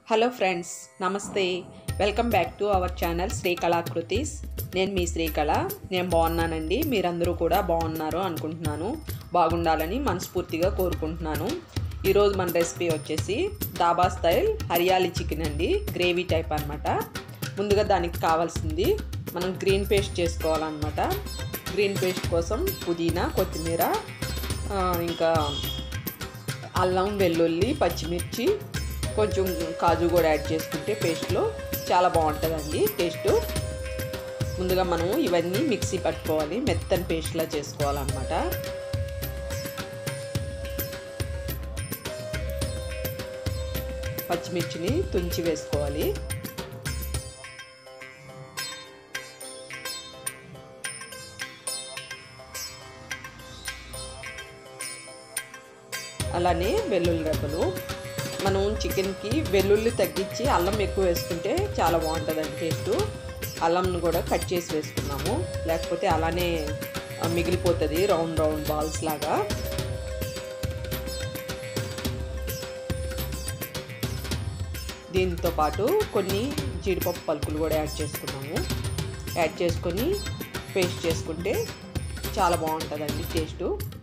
hello friends నమస్తే welcome back to our channel Srikalakritis నేను మీ శ్రీకళ నేను బాగున్నానండి మీరందరూ కూడా బాగున్నారు అనుకుంటున్నాను బాగుండాలని మనస్ఫూర్తిగా కోరుకుంటున్నాను ఈరోజు మన రెసిపీ వచ్చేసి దాబా స్టైల్ హరియాలి చికెన్ అండి గ్రేవీ టైప్ అన్నమాట ముందుగా దానికి కావాల్సింది మనం గ్రీన్ పేస్ట్ చేసుకోవాలన్నమాట గ్రీన్ పేస్ట్ కోసం పుదీనా కొత్తిమీర ఆ, ఇంకా అల్లం వెల్లుల్లి పచ్చిమిర్చి కొంచెం కాజు కూడా యాడ్ చేసుకుంటే పేస్ట్లో చాలా బాగుంటుందండి టేస్ట్ ముందుగా మనం ఇవన్నీ మిక్సీ పట్టుకోవాలి మెత్తని పేస్ట్లా చేసుకోవాలన్నమాట పచ్చిమిర్చిని తుంచి వేసుకోవాలి అలానే వెల్లుల్లి రెబ్బలు మనం చికెన్కి వెల్లుల్లి తగ్గించి అల్లం ఎక్కువ వేసుకుంటే చాలా బాగుంటుందండి టేస్ట్ అల్లంను కూడా కట్ చేసి వేసుకున్నాము లేకపోతే అలానే ఆ, మిగిలిపోతుంది రౌండ్ రౌండ్ బాల్స్ లాగా దీంతో పాటు కొన్ని జీడిపప్పు పలుకులు కూడా యాడ్ చేసుకున్నాము యాడ్ చేసుకొని పేస్ట్ చేసుకుంటే చాలా బాగుంటుందండి టేస్టు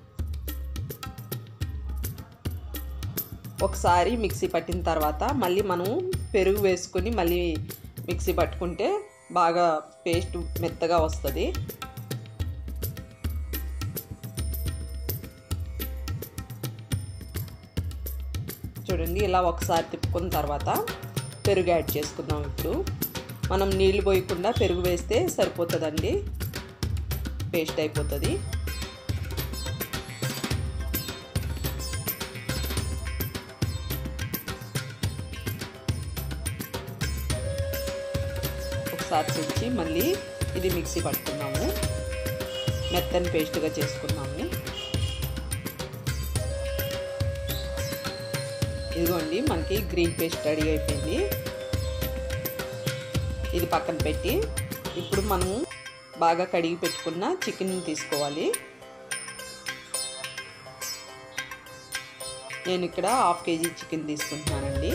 ఒకసారి మిక్సీ పట్టిన తర్వాత మళ్ళీ మనం పెరుగు వేసుకొని మళ్ళీ మిక్సీ పట్టుకుంటే బాగా పేస్ట్ మెత్తగా వస్తుంది చూడండి ఇలా ఒకసారి తిప్పుకున్న తర్వాత పెరుగు యాడ్ చేసుకుందాం ఇప్పుడు మనం నీళ్లు పోయకుండా పెరుగు వేస్తే సరిపోతుందండి పేస్ట్ అయిపోతుంది ఒకసారి తుంచి మళ్ళీ ఇది మిక్సీ పట్టుకున్నాము మెత్తని పేస్ట్గా చేసుకున్నాము ఇదిగోండి మనకి గ్రీన్ పేస్ట్ రెడీ అయిపోయింది ఇది పక్కన పెట్టి ఇప్పుడు మనము బాగా కడిగి పెట్టుకున్న చికెన్ తీసుకోవాలి నేను ఇక్కడ హాఫ్ కేజీ చికెన్ తీసుకుంటున్నానండి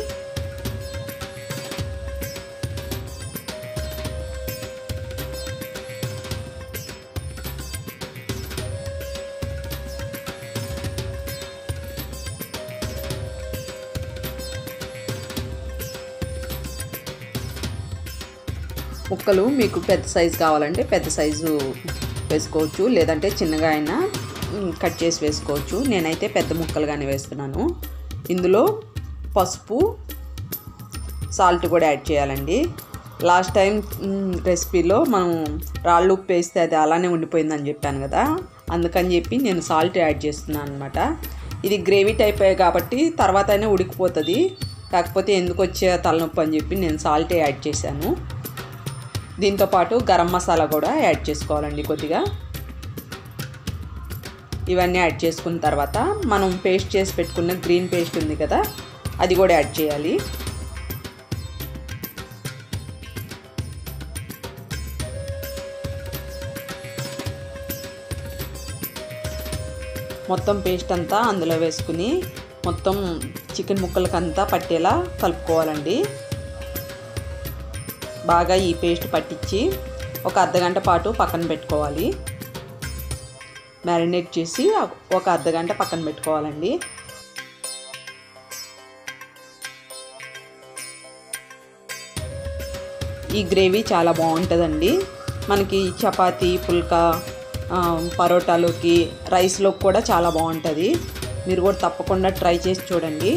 ముక్కలు మీకు పెద్ద సైజు కావాలంటే పెద్ద సైజు వేసుకోవచ్చు లేదంటే చిన్నగా అయినా మ్, కట్ చేసి వేసుకోవచ్చు నేనైతే పెద్ద ముక్కలుగానే వేస్తున్నాను ఇందులో పసుపు సాల్ట్ కూడా యాడ్ చేయాలండి లాస్ట్ టైం మ్, రెసిపీలో మనం రాళ్ళు ఉప్పు వేస్తే అది అలానే ఉండిపోయిందని చెప్పాను కదా అందుకని చెప్పి నేను సాల్ట్ యాడ్ చేస్తున్నాను అనమాట ఇది గ్రేవీ టైప్ కాబట్టి తర్వాత అయినా ఉడికిపోతుంది కాకపోతే ఎందుకు వచ్చే తలనొప్పి అని చెప్పి నేను సాల్టే యాడ్ చేశాను దీంతోపాటు గరం మసాలా కూడా యాడ్ చేసుకోవాలండి కొద్దిగా ఇవన్నీ యాడ్ చేసుకున్న తర్వాత మనం పేస్ట్ చేసి పెట్టుకున్న గ్రీన్ పేస్ట్ ఉంది కదా అది కూడా యాడ్ చేయాలి మొత్తం పేస్ట్ అంతా అందులో వేసుకుని మొత్తం చికెన్ ముక్కలకంతా పట్టేలా కలుపుకోవాలండి బాగా ఈ పేస్ట్ పట్టించి ఒక అర్ధగంట పాటు పక్కన పెట్టుకోవాలి మ్యారినేట్ చేసి ఒక అర్ధగంట పక్కన పెట్టుకోవాలండి ఈ గ్రేవీ చాలా బాగుంటుందండి మనకి చపాతీ పుల్కా ఆ, పరోటాలోకి రైస్లోకి కూడా చాలా బాగుంటుంది మీరు కూడా తప్పకుండా ట్రై చేసి చూడండి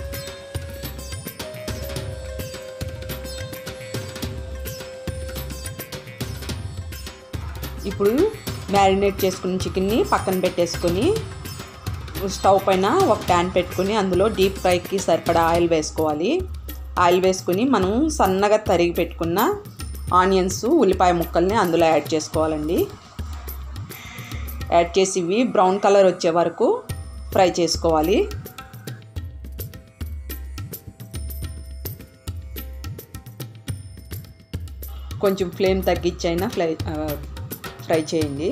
ఇప్పుడు మ్యారినేట్ చేసుకున్న చికెన్ని పక్కన పెట్టేసుకొని స్టవ్ పైన ఒక ప్యాన్ పెట్టుకుని అందులో డీప్ ఫ్రైకి సరిపడా ఆయిల్ వేసుకోవాలి ఆయిల్ వేసుకుని మనం సన్నగా తరిగి పెట్టుకున్న ఆనియన్స్ ఉల్లిపాయ ముక్కల్ని అందులో యాడ్ చేసుకోవాలండి యాడ్ చేసి ఇవి బ్రౌన్ కలర్ వచ్చే వరకు ఫ్రై చేసుకోవాలి కొంచెం ఫ్లేమ్ తగ్గించైనా ఫ్రై ఫ్రై చేయండి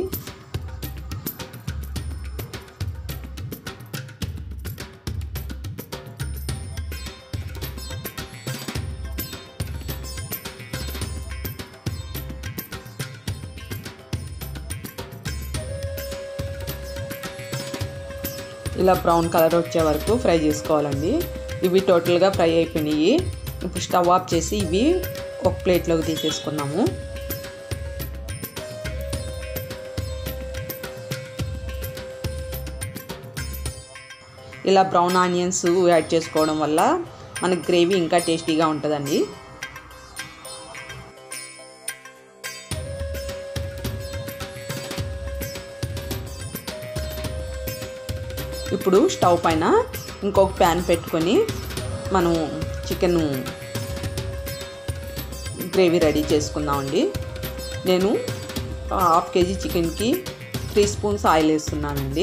ఇలా బ్రౌన్ కలర్ వచ్చే వరకు ఫ్రై చేసుకోవాలండి ఇవి టోటల్గా ఫ్రై అయిపోయినాయి ఇప్పుడు స్టవ్ ఆఫ్ చేసి ఇవి ఒక ప్లేట్లోకి తీసేసుకున్నాము ఇలా బ్రౌన్ ఆనియన్స్ యాడ్ చేసుకోవడం వల్ల మనకి గ్రేవీ ఇంకా టేస్టీగా ఉంటుందండి ఇప్పుడు స్టవ్ పైన ఇంకొక ప్యాన్ పెట్టుకొని మనం చికెన్ గ్రేవీ రెడీ చేసుకుందామండి నేను హాఫ్ కేజీ చికెన్కి త్రీ స్పూన్స్ ఆయిల్ వేస్తున్నానండి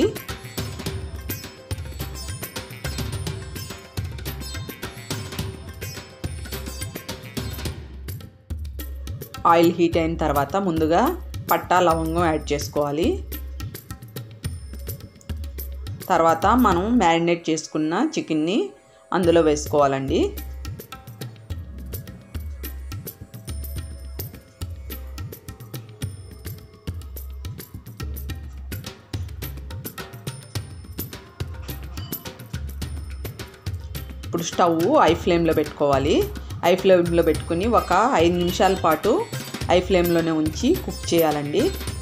ఆయిల్ హీట్ అయిన తర్వాత ముందుగా పట్టా లవంగం యాడ్ చేసుకోవాలి తర్వాత మనం మ్యారినేట్ చేసుకున్న చికెన్ని అందులో వేసుకోవాలండి ఇప్పుడు స్టవ్ ఐ ఫ్లేమ్లో పెట్టుకోవాలి ఐ ఫ్లేమ్లో పెట్టుకుని ఒక ఐదు నిమిషాల పాటు ఐ ఫ్లేమ్లోనే ఉంచి కుక్ చేయాలండి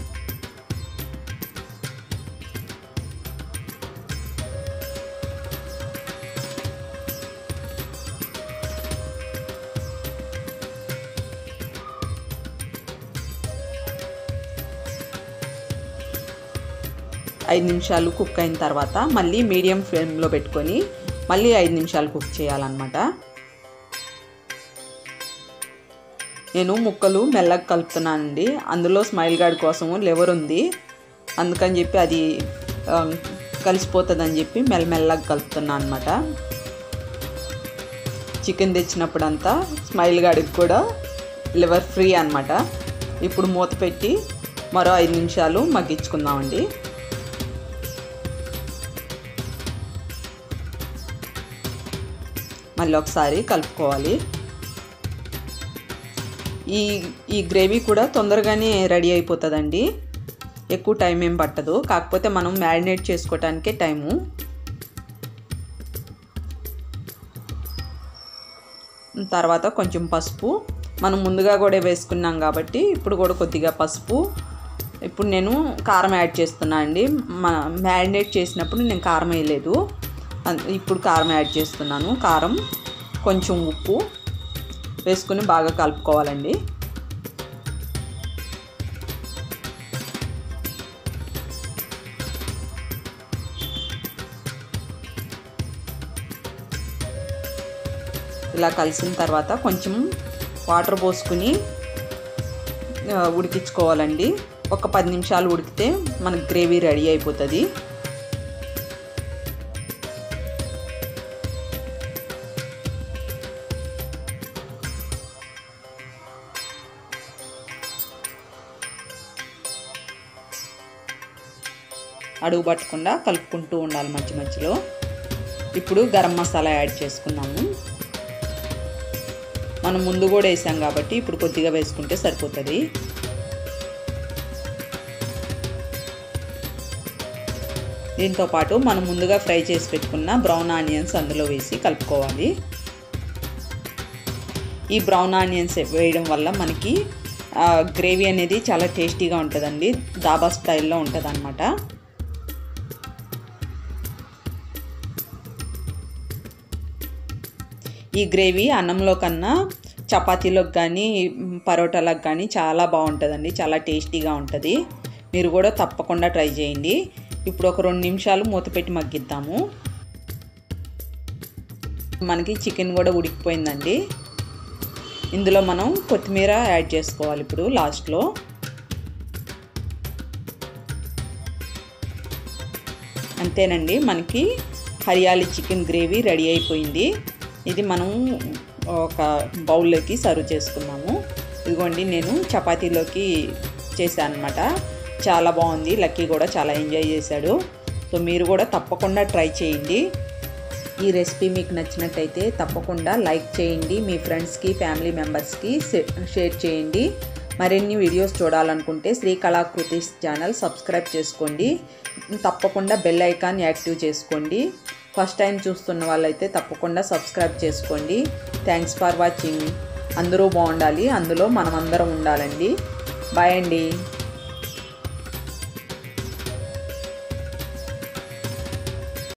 ఐదు నిమిషాలు కుక్ అయిన తర్వాత మళ్ళీ మీడియం ఫ్లేమ్లో పెట్టుకొని మళ్ళీ ఐదు నిమిషాలు కుక్ చేయాలన్నమాట నేను ముక్కలు మెల్లగా కలుపుతున్నానండి అందులో స్మైల్ గార్డ్ కోసము లెవర్ ఉంది అందుకని చెప్పి అది కలిసిపోతుందని చెప్పి మెల్లమెల్లగా కలుపుతున్నాను అనమాట చికెన్ తెచ్చినప్పుడంతా స్మైల్ గార్డ్కి కూడా లివర్ ఫ్రీ అనమాట ఇప్పుడు మూత పెట్టి మరో ఐదు నిమిషాలు మగ్గించుకుందామండి మళ్ళీ ఒకసారి కలుపుకోవాలి ఈ ఈ గ్రేవీ కూడా తొందరగానే రెడీ అయిపోతుందండి ఎక్కువ టైం ఏం పట్టదు కాకపోతే మనం మ్యారినేట్ చేసుకోవటానికే టైము తర్వాత కొంచెం పసుపు మనం ముందుగా కూడా వేసుకున్నాం కాబట్టి ఇప్పుడు కూడా కొద్దిగా పసుపు ఇప్పుడు నేను కారం యాడ్ చేస్తున్నా అండి మన మ్యారినేట్ చేసినప్పుడు నేను కారం వేయలేదు ఇప్పుడు కారం యాడ్ చేస్తున్నాను కారం కొంచెం ఉప్పు వేసుకుని బాగా కలుపుకోవాలండి ఇలా కలిసిన తర్వాత కొంచెం వాటర్ పోసుకుని ఉడికించుకోవాలండి ఒక పది నిమిషాలు ఉడికితే మనకి గ్రేవీ రెడీ అయిపోతుంది అడుగు పట్టకుండా కలుపుకుంటూ ఉండాలి మధ్య మధ్యలో ఇప్పుడు గరం మసాలా యాడ్ చేసుకున్నాము మనం ముందు కూడా వేసాం కాబట్టి ఇప్పుడు కొద్దిగా వేసుకుంటే సరిపోతుంది దీంతో పాటు మనం ముందుగా ఫ్రై చేసి పెట్టుకున్న బ్రౌన్ ఆనియన్స్ అందులో వేసి కలుపుకోవాలి ఈ బ్రౌన్ ఆనియన్స్ వేయడం వల్ల మనకి గ్రేవీ అనేది చాలా టేస్టీగా ఉంటుందండి దాబా స్టైల్లో ఉంటుంది అనమాట ఈ గ్రేవీ అన్నంలో కన్నా చపాతీలోకి కానీ పరోటాలకు కానీ చాలా బాగుంటుందండి చాలా టేస్టీగా ఉంటుంది మీరు కూడా తప్పకుండా ట్రై చేయండి ఇప్పుడు ఒక రెండు నిమిషాలు మూత పెట్టి మగ్గిద్దాము మనకి చికెన్ కూడా ఉడికిపోయిందండి ఇందులో మనం కొత్తిమీర యాడ్ చేసుకోవాలి ఇప్పుడు లాస్ట్లో అంతేనండి మనకి హరియాలి చికెన్ గ్రేవీ రెడీ అయిపోయింది ఇది మనం ఒక బౌల్లోకి సర్వ్ చేసుకున్నాము ఇదిగోండి నేను చపాతీలోకి చేశాను అనమాట చాలా బాగుంది లక్కీ కూడా చాలా ఎంజాయ్ చేశాడు సో మీరు కూడా తప్పకుండా ట్రై చేయండి ఈ రెసిపీ మీకు నచ్చినట్టయితే తప్పకుండా లైక్ చేయండి మీ ఫ్రెండ్స్కి ఫ్యామిలీ మెంబర్స్కి షేర్ చేయండి మరిన్ని వీడియోస్ చూడాలనుకుంటే శ్రీ కళాకృతి ఛానల్ సబ్స్క్రైబ్ చేసుకోండి తప్పకుండా బెల్ ఐకాన్ యాక్టివ్ చేసుకోండి ఫస్ట్ టైం చూస్తున్న వాళ్ళైతే తప్పకుండా సబ్స్క్రైబ్ చేసుకోండి థ్యాంక్స్ ఫర్ వాచింగ్ అందరూ బాగుండాలి అందులో మనమందరం ఉండాలండి బాయ్ అండి